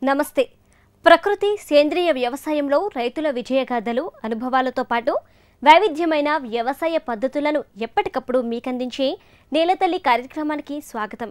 నమస్తే ప్రకృతి సేంద్రియ వ్యవసాయంలో రైతుల విజయగాథలు అనుభవాలతో పాటు వైవిధ్యమైన వ్యవసాయ పద్ధతులను ఎప్పటికప్పుడు మీకందించే నేలతల్లి కార్యక్రమానికి స్వాగతం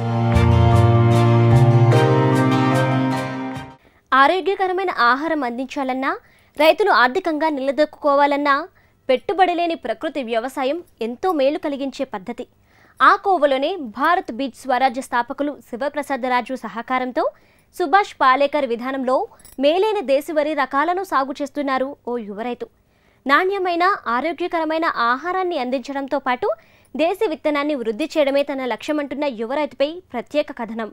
ఆరోగ్యకరమైన ఆహారం అందించాలన్నా రైతులు ఆర్థికంగా నిలదొక్కుకోవాలన్నా పెట్టుబడి లేని ప్రకృతి వ్యవసాయం ఎంతో మేలు కలిగించే పద్ధతి ఆ కోవలోనే భారత్ బీచ్ స్వరాజ్య స్థాపకులు శివప్రసాదరాజు సహకారంతో సుభాష్ పాలేకర్ విధానంలో మేలైన దేశవరి రకాలను సాగు చేస్తున్నారు ఓ యువ రైతు నాణ్యమైన ఆరోగ్యకరమైన ఆహారాన్ని అందించడంతో పాటు దేశీ విత్తనాన్ని వృద్ధి చేయడమే తన లక్ష్యమంటున్న యువ రైతుపై ప్రత్యేక కథనం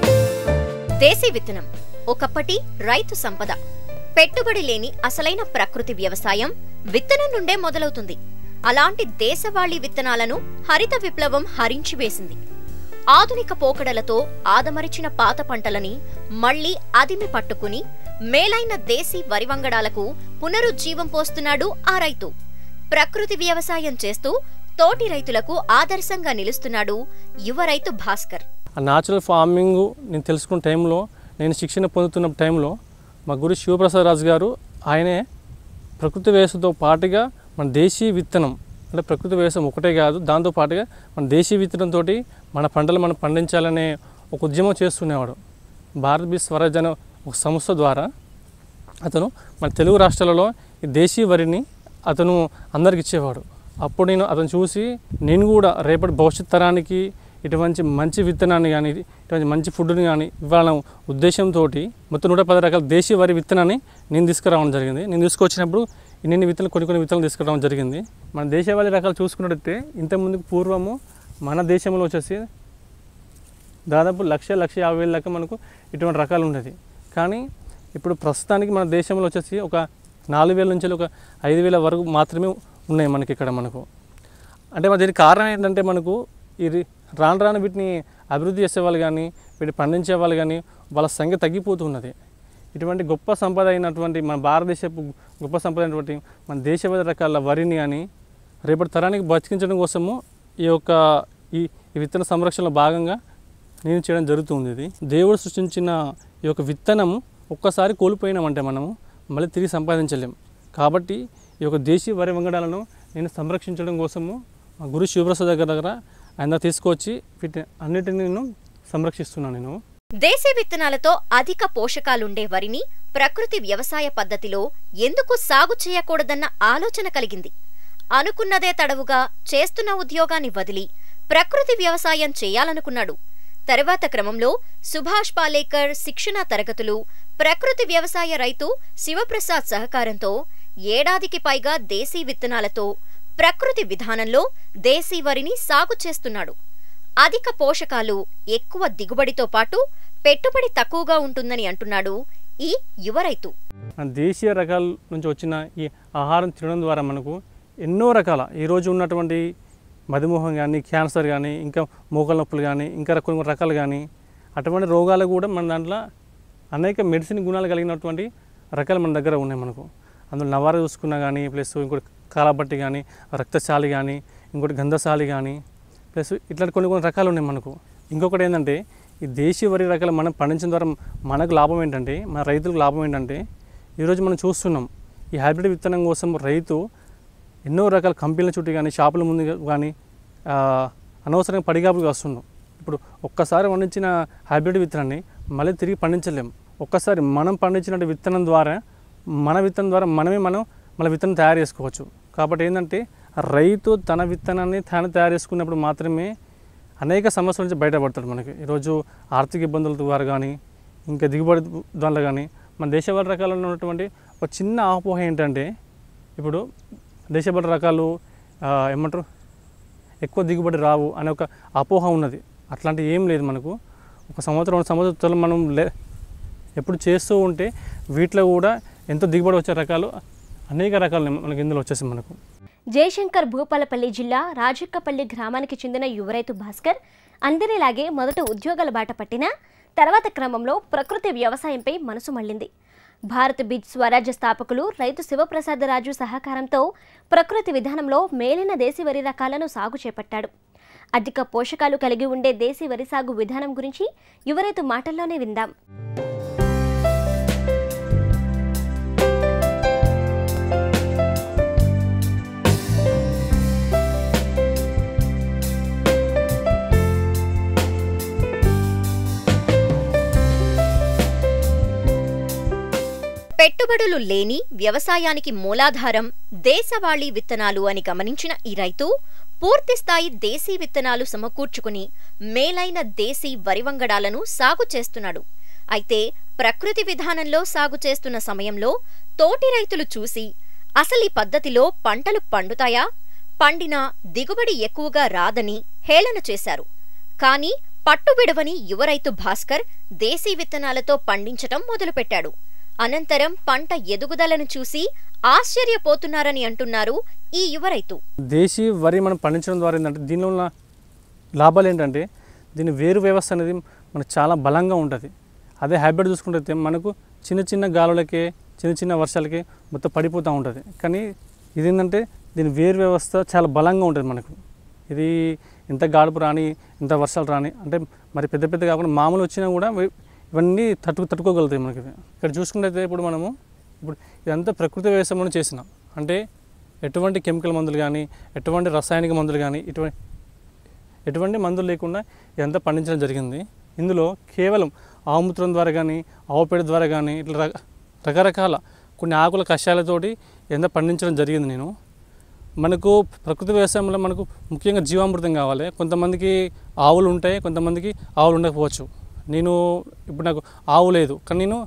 దేశీ విత్తనం ఒకప్పటి రైతు సంపద పెట్టుబడి లేని అసలైన ప్రకృతి వ్యవసాయం విత్తనం నుండే మొదలవుతుంది అలాంటి దేశవాళీ విత్తనాలను హరిత విప్లవం హరించివేసింది ఆధునిక పోకడలతో ఆదమరిచిన పాత పంటలని మళ్లీ అదిమి పట్టుకుని మేలైన దేశీ వరివంగడాలకు పునరుజ్జీవం పోస్తున్నాడు ఆ రైతు ప్రకృతి వ్యవసాయం చేస్తూ తోటి రైతులకు ఆదర్శంగా నిలుస్తున్నాడు యువ రైతు భాస్కర్ ఆ న్యాచురల్ ఫార్మింగ్ నేను తెలుసుకున్న టైంలో నేను శిక్షణ పొందుతున్న టైంలో మా గురు శివప్రసాద్ రాజు గారు ఆయనే ప్రకృతి వ్యవసాయంతో పాటుగా మన దేశీ విత్తనం అంటే ప్రకృతి వ్యవసాయం ఒకటే కాదు దాంతో పాటుగా మన దేశీ విత్తనంతో మన పంటలు మనం పండించాలనే ఒక ఉద్యమం చేస్తునేవాడు భారత్ బీ స్వరాజ్ అనే ఒక సంస్థ ద్వారా అతను మన తెలుగు రాష్ట్రాలలో ఈ దేశీ వరిని అతను అందరికి ఇచ్చేవాడు అప్పుడు నేను అతను చూసి నేను కూడా రేపటి భవిష్యత్ తరానికి ఇటువంటి మంచి విత్తనాన్ని కానీ ఇటువంటి మంచి ఫుడ్ని కానీ ఇవ్వాలన్న ఉద్దేశంతో మొత్తం నూట పది రకాల దేశీ వరి విత్తనాన్ని నేను తీసుకురావడం జరిగింది నేను తీసుకొచ్చినప్పుడు ఇన్ని విత్తనాలు కొన్ని కొన్ని విత్తనాలు తీసుకురావడం జరిగింది మన దేశవాళీ రకాలు చూసుకున్నట్టయితే ఇంతకుముందు పూర్వము మన దేశంలో వచ్చేసి దాదాపు లక్ష లక్ష యాభై వేల దాకా మనకు ఇటువంటి రకాలు ఉండేది కానీ ఇప్పుడు ప్రస్తుతానికి మన దేశంలో వచ్చేసి ఒక నాలుగు వేల నుంచి ఒక ఐదు వేల వరకు మాత్రమే ఉన్నాయి మనకి ఇక్కడ మనకు అంటే మరి దీనికి కారణం ఏంటంటే మనకు ఇది రాను రాను వీటిని అభివృద్ధి చేసే వాళ్ళు కానీ వీటిని పండించే వాళ్ళు కానీ వాళ్ళ సంఖ్య తగ్గిపోతున్నది ఇటువంటి గొప్ప సంపద అయినటువంటి మన భారతదేశపు గొప్ప సంపద అయినటువంటి మన దేశ రకాల వరిని కానీ రేపటి తరానికి బతికించడం కోసము ఈ యొక్క ఈ ఈ విత్తన సంరక్షణలో భాగంగా నేను చేయడం జరుగుతుంది ఇది దేవుడు సృష్టించిన ఈ యొక్క విత్తనము ఒక్కసారి కోల్పోయినామంటే మనము మళ్ళీ తిరిగి సంపాదించలేం కాబట్టి ఈ యొక్క దేశీ వరి వంగడాలను నేను సంరక్షించడం కోసము మా గురు శివప్రసాద్ దగ్గర దగ్గర ఆయన దగ్గర తీసుకొచ్చి వీటిని అన్నిటిని నేను సంరక్షిస్తున్నాను నేను దేశీ విత్తనాలతో అధిక పోషకాలుండే వరిని ప్రకృతి వ్యవసాయ పద్ధతిలో ఎందుకు సాగు చేయకూడదన్న ఆలోచన కలిగింది అనుకున్నదే తడవుగా చేస్తున్న ఉద్యోగాన్ని వదిలి ప్రకృతి వ్యవసాయం చేయాలనుకున్నాడు తర్వాత క్రమంలో సుభాష్ పాలేకర్ శిక్షణా తరగతులు ప్రకృతి వ్యవసాయ రైతు శివప్రసాద్ సహకారంతో ఏడాదికి పైగా దేశీ విత్తనాలతో ప్రకృతి విధానంలో దేశీ వరిని సాగు చేస్తున్నాడు అధిక పోషకాలు ఎక్కువ దిగుబడితో పాటు పెట్టుబడి తక్కువగా ఉంటుందని అంటున్నాడు ఈ యువ రైతు మన దేశీయ రకాల నుంచి వచ్చిన ఈ ఆహారం తినడం ద్వారా మనకు ఎన్నో రకాల ఈరోజు ఉన్నటువంటి మధుమేహం కానీ క్యాన్సర్ కానీ ఇంకా మోకాల నొప్పులు కానీ ఇంకా కొన్ని కొన్ని రకాలు కానీ అటువంటి రోగాలు కూడా మన దాంట్లో అనేక మెడిసిన్ గుణాలు కలిగినటువంటి రకాలు మన దగ్గర ఉన్నాయి మనకు అందులో నవార చూసుకున్నా కానీ ప్లస్ ఇంకోటి కాలబట్టి కానీ రక్తశాలి కానీ ఇంకోటి గంధశాలి కానీ ప్లస్ ఇట్లాంటి కొన్ని కొన్ని రకాలు ఉన్నాయి మనకు ఇంకొకటి ఏంటంటే ఈ దేశీ వరి రకాలు మనం పండించడం ద్వారా మనకు లాభం ఏంటంటే మన రైతులకు లాభం ఏంటంటే ఈరోజు మనం చూస్తున్నాం ఈ హైబ్రిడ్ విత్తనం కోసం రైతు ఎన్నో రకాల కంపెనీల చుట్టూ కానీ షాపుల ముందు కానీ ఆ, అనవసరంగా పడిగాపుగా వస్తున్నాం ఇప్పుడు ఒక్కసారి పండించిన హైబ్రిడ్ విత్తనాన్ని మళ్ళీ తిరిగి పండించలేం ఒక్కసారి మనం పండించిన విత్తనం ద్వారా మన విత్తనం ద్వారా మనమే మనం మన విత్తనం తయారు చేసుకోవచ్చు కాబట్టి ఏంటంటే రైతు తన విత్తనాన్ని తాను తయారు చేసుకున్నప్పుడు మాత్రమే అనేక సమస్యల నుంచి బయటపడతాడు మనకి ఈరోజు ఆర్థిక ఇబ్బందుల ద్వారా కానీ ఇంకా దిగుబడి దానిలో కానీ మన దేశవాళ రకాలలో ఉన్నటువంటి ఒక చిన్న ఆపోహ ఏంటంటే ఇప్పుడు దేశవాళ రకాలు ఆ, ఏమంటారు ఎక్కువ దిగుబడి రావు అనే ఒక అపోహ ఉన్నది అట్లాంటి ఏం లేదు మనకు ఒక సంవత్సరం రెండు సంవత్సరాలు మనం లే ఎప్పుడు చేస్తూ ఉంటే వీటిలో కూడా ఎంతో దిగుబడి వచ్చే రకాలు అనేక రకాలు మనకి ఇందులో వచ్చేసి మనకు జయశంకర్ భూపాలపల్లి జిల్లా రాజక్కపల్లి గ్రామానికి చెందిన యువ రైతు భాస్కర్ అందరిలాగే మొదట ఉద్యోగాల బాట పట్టినా తర్వాత క్రమంలో ప్రకృతి వ్యవసాయంపై మనసు మళ్ళింది భారత్ బీచ్ స్వరాజ్య స్థాపకులు రైతు శివప్రసాదరాజు సహకారంతో ప్రకృతి విధానంలో మేలైన దేశీ వరి రకాలను సాగు చేపట్టాడు అధిక పోషకాలు కలిగి ఉండే దేశీ వరి సాగు విధానం గురించి యువ రైతు మాటల్లోనే విందాం పెట్టుబడులు లేని వ్యవసాయానికి మూలాధారం దేశవాళీ విత్తనాలు అని గమనించిన ఈ రైతు పూర్తిస్థాయి దేశీ విత్తనాలు సమకూర్చుకుని మేలైన దేశీ వరివంగడాలను సాగు చేస్తున్నాడు అయితే ప్రకృతి విధానంలో సాగు చేస్తున్న సమయంలో తోటి రైతులు చూసి అసలీ పద్ధతిలో పంటలు పండుతాయా పండినా దిగుబడి ఎక్కువగా రాదని హేళన చేశారు కానీ పట్టుబిడవని యువ రైతు భాస్కర్ దేశీ విత్తనాలతో పండించటం మొదలుపెట్టాడు అనంతరం పంట ఎదుగుదలను చూసి ఆశ్చర్యపోతున్నారని అంటున్నారు ఈ యువ రైతు దేశీ వరి మనం పండించడం ద్వారా ఏంటంటే దీనిలో ఉన్న లాభాలు ఏంటంటే దీని వేరు వ్యవస్థ అనేది మనకు చాలా బలంగా ఉంటుంది అదే హైబ్రిడ్ చూసుకుంటే మనకు చిన్న చిన్న గాలులకే చిన్న చిన్న వర్షాలకి మొత్తం పడిపోతూ ఉంటుంది కానీ ఇది ఏంటంటే దీని వేరు వ్యవస్థ చాలా బలంగా ఉంటుంది మనకు ఇది ఎంత గాడుపు రాని ఎంత వర్షాలు రాని అంటే మరి పెద్ద పెద్ద కాకుండా మామూలు వచ్చినా కూడా ఇవి- ఇవన్నీ తట్టుకు తట్టుకోగలుగుతాయి మనకి ఇవి. ఇక్కడ చూసుకుంటే ఇప్పుడు మనము ఇప్పుడు ఇదంతా ప్రకృతి వ్యవసాయంలో చేసినాం అంటే ఎటువంటి కెమికల్ మందులు కానీ ఎటువంటి రసాయనిక మందులు కానీ ఇటువంటి ఎటువంటి మందులు లేకుండా ఇదంతా పండించడం జరిగింది ఇందులో కేవలం ఆవుమూత్రం ద్వారా కానీ ఆవుపేడ ద్వారా కానీ ఇట్లా రక- రకరకాల కొన్ని ఆకుల కషాయాలతోటి ఇదంతా పండించడం జరిగింది నేను మనకు ప్రకృతి వ్యవసాయంలో మనకు ముఖ్యంగా జీవామృతం కావాలి కొంతమందికి ఆవులు ఉంటాయి కొంతమందికి ఆవులు ఉండకపోవచ్చు నేను ఇప్పుడు నాకు ఆవు లేదు కానీ నేను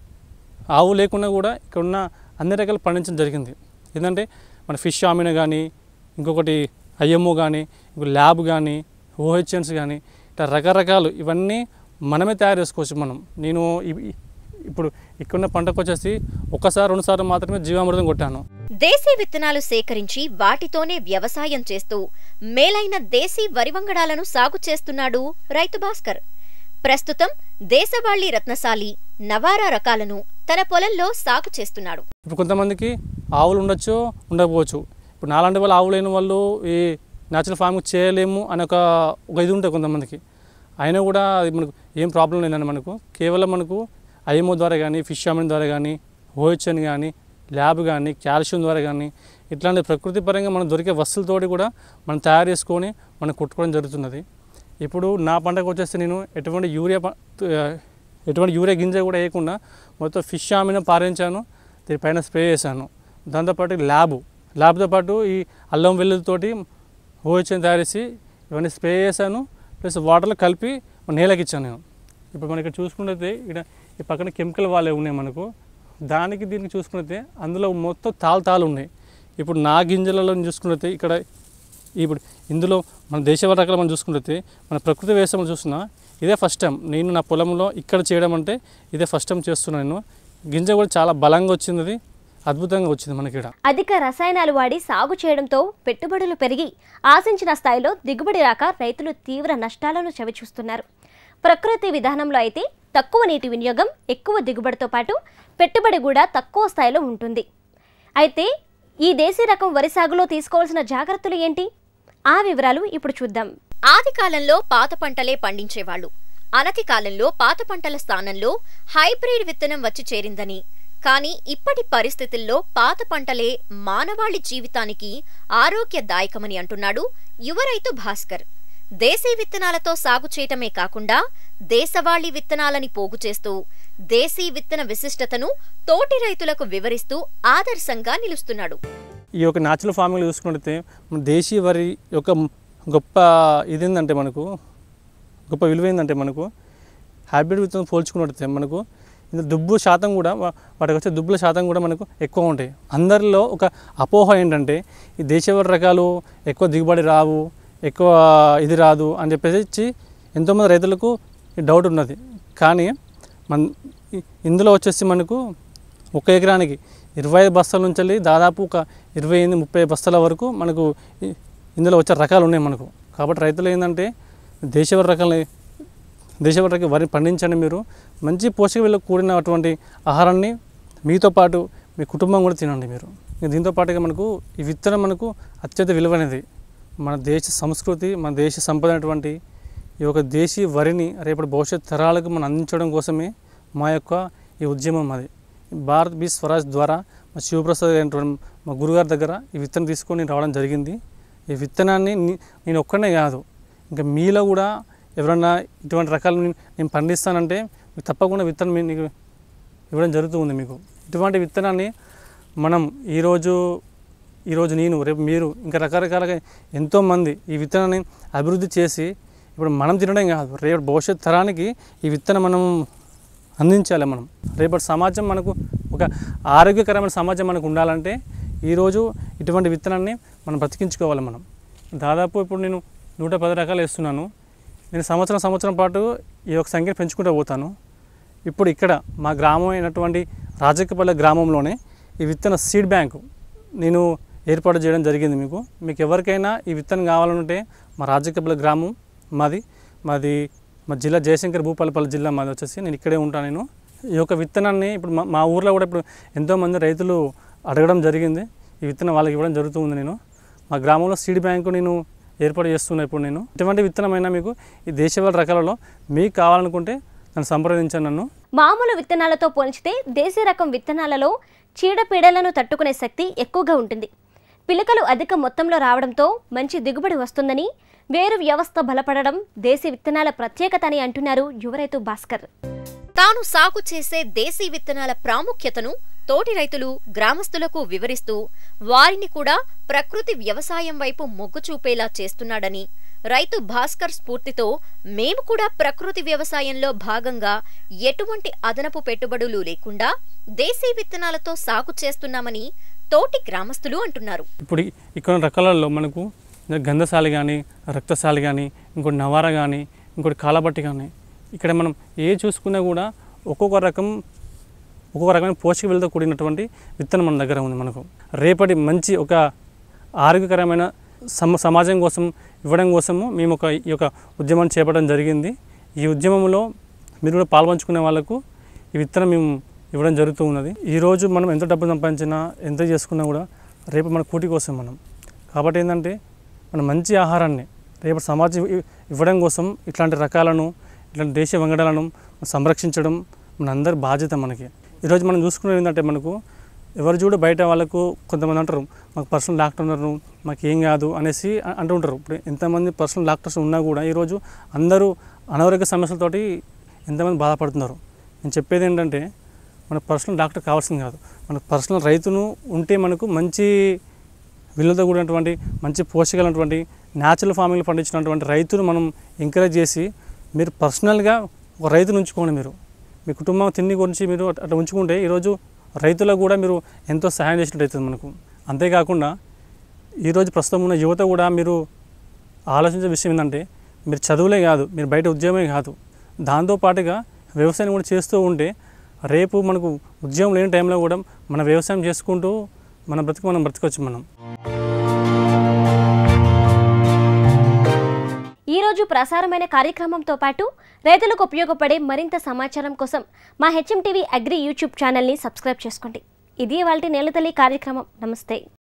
ఆవు లేకుండా కూడా ఇక్కడ ఉన్న అన్ని రకాలు పండించడం జరిగింది ఏంటంటే మన ఫిష్ ఆమిన కానీ ఇంకొకటి ఐఎంఓ కానీ ఇంకో ల్యాబ్ కానీ ఓహెచ్ఎన్స్ కానీ ఇట్లా రకరకాలు ఇవన్నీ మనమే తయారు చేసుకోవచ్చు మనం నేను ఇవి- ఇప్పుడు ఇక్కడున్న పంటకు వచ్చేసి ఒకసారి రెండుసార్లు మాత్రమే జీవామృతం కొట్టాను దేశీ విత్తనాలు సేకరించి వాటితోనే వ్యవసాయం చేస్తూ మేలైన దేశీ వరివంగడాలను సాగు చేస్తున్నాడు రైతు భాస్కర్ ప్రస్తుతం దేశవాళీ రత్నశాలి నవారా రకాలను తన పొలంలో సాగు చేస్తున్నాడు ఇప్పుడు కొంతమందికి ఆవులు ఉండొచ్చు ఉండకపోవచ్చు ఇప్పుడు నాలాంటి వాళ్ళు ఆవులు లేని వాళ్ళు ఈ న్యాచురల్ ఫార్మింగ్ చేయలేము అని ఒక ఒక ఇది ఉంటుంది కొంతమందికి అయినా కూడా అది మనకు ఏం ప్రాబ్లం లేదండి మనకు కేవలం మనకు ఐఎంఓ ద్వారా కానీ ఫిష్ ఆమిన్ ద్వారా కానీ ఓహెచ్ఎన్ కానీ ల్యాబ్ కానీ కాల్షియం ద్వారా కానీ ఇట్లాంటి ప్రకృతి పరంగా మనం దొరికే వస్తువులతోటి కూడా మనం తయారు చేసుకొని మనం కొట్టుకోవడం జరుగుతున్నది ఇప్పుడు నా పంటకు వచ్చేస్తే నేను ఎటువంటి యూరియా ప- ఎటువంటి యూరియా గింజ కూడా వేయకుండా మొత్తం ఫిష్ ఆమిన పారించాను దీనిపైన స్ప్రే చేశాను దాంతోపాటు ల్యాబ్ ల్యాబ్తో పాటు ఈ అల్లం వెల్లుతోటి ఓహెచ్ఎన్ తయారు చేసి ఇవన్నీ స్ప్రే చేశాను ప్లస్ వాటర్లో కలిపి నేలకి ఇచ్చాను నేను ఇప్పుడు మనం ఇక్కడ చూసుకుంటే ఇక్కడ ఈ పక్కన కెమికల్ వాళ్ళే ఉన్నాయి మనకు దానికి దీనికి చూసుకుంటే అందులో మొత్తం తాలు తాలు ఉన్నాయి ఇప్పుడు నా గింజలలో చూసుకుంటే ఇక్కడ ఇప్పుడు ఇందులో మన దేశవాళ రకాలు మనం చూసుకుంటే మన ప్రకృతి వ్యవసాయం చూస్తున్నా ఇదే ఫస్ట్ టైం నేను నా పొలంలో ఇక్కడ చేయడం అంటే ఇదే ఫస్ట్ టైం చేస్తున్నాను నేను గింజ కూడా చాలా బలంగా వచ్చింది అది అద్భుతంగా వచ్చింది మనకి ఇక్కడ అధిక రసాయనాలు వాడి సాగు చేయడంతో పెట్టుబడులు పెరిగి ఆశించిన స్థాయిలో దిగుబడి రాక రైతులు తీవ్ర నష్టాలను చవిచూస్తున్నారు ప్రకృతి విధానంలో అయితే తక్కువ నీటి వినియోగం ఎక్కువ దిగుబడితో పాటు పెట్టుబడి కూడా తక్కువ స్థాయిలో ఉంటుంది అయితే ఈ దేశీ రకం వరి సాగులో తీసుకోవాల్సిన జాగ్రత్తలు ఏంటి ఆ వివరాలు ఇప్పుడు చూద్దాం ఆది కాలంలో పాత పంటలే పండించేవాళ్ళు అనతి కాలంలో పాత పంటల స్థానంలో హైబ్రిడ్ విత్తనం వచ్చి చేరిందని కానీ ఇప్పటి పరిస్థితుల్లో పాత పంటలే మానవాళి జీవితానికి ఆరోగ్యదాయకమని అంటున్నాడు యువ రైతు భాస్కర్ దేశీ విత్తనాలతో సాగు చేయటమే కాకుండా దేశవాళీ విత్తనాలని పోగు చేస్తూ దేశీ విత్తన విశిష్టతను తోటి రైతులకు వివరిస్తూ ఆదర్శంగా నిలుస్తున్నాడు ఈ యొక్క న్యాచురల్ ఫార్మింగ్ చూసుకుంటే మన దేశీయ వరి యొక్క గొప్ప ఇది ఏంటంటే మనకు గొప్ప విలువ ఏంటంటే మనకు హైబ్రిడ్ విత్తనం పోల్చుకున్నట్టే మనకు ఇందులో దుబ్బు శాతం కూడా వా- వాటికి వచ్చే దుబ్బుల శాతం కూడా మనకు ఎక్కువ ఉంటాయి అందరిలో ఒక అపోహ ఏంటంటే ఈ దేశీయ రకాలు ఎక్కువ దిగుబడి రావు ఎక్కువ ఇది రాదు అని చెప్పేసి ఎంతోమంది రైతులకు ఈ డౌట్ ఉన్నది కానీ మన ఇ- ఇందులో వచ్చేసి మనకు ఒక ఎకరానికి ఇరవై ఐదు బస్తాల నుంచి వెళ్ళి దాదాపు ఒక ఇరవై ఎనిమిది ముప్పై బస్తాల వరకు మనకు ఇ- ఇందులో వచ్చే రకాలు ఉన్నాయి మనకు కాబట్టి రైతులు ఏంటంటే దేశవాళీ రకాలని దేశవాళీ రకం వరి పండించండి మీరు మంచి పోషక విలువ కూడినటువంటి ఆహారాన్ని మీతో పాటు మీ కుటుంబం కూడా తినండి మీరు ఇక దీంతో పాటుగా మనకు ఈ విత్తనం మనకు అత్యంత విలువైనది మన దేశ సంస్కృతి మన దేశ సంపద అయినటువంటి ఈ యొక్క దేశీ వరిని రేపటి భవిష్యత్ తరాలకు మనం అందించడం కోసమే మా యొక్క ఈ ఉద్యమం అది భారత్ బీ స్వరాజ్ ద్వారా మా శివప్రసాద్ అయినటువంటి మా గురుగారి దగ్గర ఈ విత్తనం తీసుకొని రావడం జరిగింది ఈ విత్తనాన్ని ని- నేను ఒక్కనే కాదు ఇంకా మీలో కూడా ఎవరన్నా ఇటువంటి రకాలు నేను- నేను పండిస్తానంటే మీకు తప్పకుండా విత్తనం మీ- నీకు ఇవ్వడం జరుగుతుంది మీకు ఇటువంటి విత్తనాన్ని మనం ఈరోజు ఈరోజు నేను రేపు మీరు ఇంకా రకరకాలుగా ఎంతోమంది ఈ విత్తనాన్ని అభివృద్ధి చేసి ఇప్పుడు మనం తినడం కాదు రేపు భవిష్యత్ తరానికి ఈ విత్తనం మనం అందించాలి మనం రేపటి సమాజం మనకు ఒక ఆరోగ్యకరమైన సమాజం మనకు ఉండాలంటే ఈరోజు ఇటువంటి విత్తనాన్ని మనం బ్రతికించుకోవాలి మనం దాదాపు ఇప్పుడు నేను నూట పది రకాలు వేస్తున్నాను నేను సంవత్సరం సంవత్సరం పాటు ఈ యొక్క సంఖ్యను పెంచుకుంటూ పోతాను ఇప్పుడు ఇక్కడ మా గ్రామం అయినటువంటి రాజకపల్లె గ్రామంలోనే ఈ విత్తన సీడ్ బ్యాంకు నేను ఏర్పాటు చేయడం జరిగింది మీకు మీకు ఎవరికైనా ఈ విత్తనం కావాలంటే మా రాజకపల్లె గ్రామం మాది మాది మా జిల్లా జయశంకర్ భూపాలపల్లి జిల్లా మాది వచ్చేసి నేను ఇక్కడే ఉంటాను నేను ఈ యొక్క విత్తనాన్ని ఇప్పుడు మా మా ఊర్లో కూడా ఇప్పుడు ఎంతోమంది రైతులు అడగడం జరిగింది ఈ విత్తనం వాళ్ళకి ఇవ్వడం జరుగుతుంది నేను మా గ్రామంలో సీడ్ బ్యాంకు నేను ఏర్పాటు చేస్తున్నా ఇప్పుడు నేను ఇటువంటి విత్తనమైనా మీకు ఈ దేశవాళ రకాలలో మీకు కావాలనుకుంటే నన్ను సంప్రదించాను నన్ను మామూలు విత్తనాలతో పోల్చితే దేశీ రకం విత్తనాలలో చీడపీడలను తట్టుకునే శక్తి ఎక్కువగా ఉంటుంది పిలకలు అధిక మొత్తంలో రావడంతో మంచి దిగుబడి వస్తుందని వేరు వ్యవస్థ బలపడడం దేశీ విత్తనాల ప్రత్యేకత అని అంటున్నారు యువ రైతు భాస్కర్ తాను సాగు చేసే దేశీ విత్తనాల ప్రాముఖ్యతను తోటి రైతులు గ్రామస్తులకు వివరిస్తూ వారిని కూడా ప్రకృతి వ్యవసాయం వైపు మొగ్గు చూపేలా చేస్తున్నాడని రైతు భాస్కర్ స్ఫూర్తితో మేము కూడా ప్రకృతి వ్యవసాయంలో భాగంగా ఎటువంటి అదనపు పెట్టుబడులు లేకుండా దేశీ విత్తనాలతో సాగు చేస్తున్నామని తోటి గ్రామస్తులు అంటున్నారు ఇప్పుడు ఈ- ఇక్కడ రకాలలో మనకు గంధసాలి కానీ రక్తసాలి కానీ ఇంకోటి నవార కానీ ఇంకోటి కాలబట్టి కానీ ఇక్కడ మనం ఏ చూసుకున్నా కూడా ఒక్కొక్క రకం ఒక్కొక్క రకమైన పోషక విలువతో కూడినటువంటి విత్తనం మన దగ్గర ఉంది మనకు రేపటి మంచి ఒక ఆరోగ్యకరమైన సమ సమాజం కోసం ఇవ్వడం కోసము మేము ఒక ఈ యొక్క ఉద్యమాన్ని చేపట్టడం జరిగింది ఈ ఉద్యమంలో మీరు కూడా పాల్పంచుకునే వాళ్ళకు ఈ విత్తనం మేము ఇవ్వడం జరుగుతూ ఉన్నది ఈరోజు మనం ఎంత డబ్బు సంపాదించినా ఎంత చేసుకున్నా కూడా రేపు మన కూటి కోసం మనం కాబట్టి ఏంటంటే మన మంచి ఆహారాన్ని రేపు సమాజం ఇ- ఇవ్వడం కోసం ఇట్లాంటి రకాలను ఇట్లాంటి దేశీయ వంగడాలను సంరక్షించడం మన అందరి బాధ్యత మనకి ఈరోజు మనం చూసుకునేది ఏంటంటే మనకు ఎవరు చూడు బయట వాళ్ళకు కొంతమంది అంటారు మాకు పర్సనల్ డాక్టర్ ఉన్నారు మాకు ఏం కాదు అనేసి అ- అంటూ ఉంటారు ఇప్పుడు ఎంతమంది పర్సనల్ డాక్టర్స్ ఉన్నా కూడా ఈరోజు అందరూ అనారోగ్య సమస్యలతోటి ఎంతమంది బాధపడుతున్నారు నేను చెప్పేది ఏంటంటే మన పర్సనల్ డాక్టర్ కావాల్సింది కాదు మన పర్సనల్ రైతును ఉంటే మనకు మంచి విలువతో కూడినటువంటి మంచి పోషకాలైనటువంటి న్యాచురల్ ఫార్మింగ్లో పండించినటువంటి రైతును మనం ఎంకరేజ్ చేసి మీరు పర్సనల్గా ఒక రైతును ఉంచుకోండి మీరు మీ కుటుంబం తిండి గురించి మీరు అట్- అట్లా ఉంచుకుంటే ఈరోజు రైతులకు కూడా మీరు ఎంతో సహాయం చేసినట్టు అవుతుంది మనకు అంతేకాకుండా ఈరోజు ప్రస్తుతం ఉన్న యువత కూడా మీరు ఆలోచించే విషయం ఏంటంటే మీరు చదువులే కాదు మీరు బయట ఉద్యోగమే కాదు దాంతోపాటుగా వ్యవసాయం కూడా చేస్తూ ఉంటే రేపు మనకు ఉద్యోగం లేని టైంలో కూడా మన వ్యవసాయం చేసుకుంటూ మన బ్రతుకు మనం బ్రతకొచ్చు మనం ఈ రోజు ప్రసారమైన కార్యక్రమంతో పాటు రైతులకు ఉపయోగపడే మరింత సమాచారం కోసం మా హెచ్ఎం టీవీ అగ్రి యూట్యూబ్ ఛానల్ని సబ్స్క్రైబ్ చేసుకోండి ఇది వాళ్ళ నేలతల్లి కార్యక్రమం నమస్తే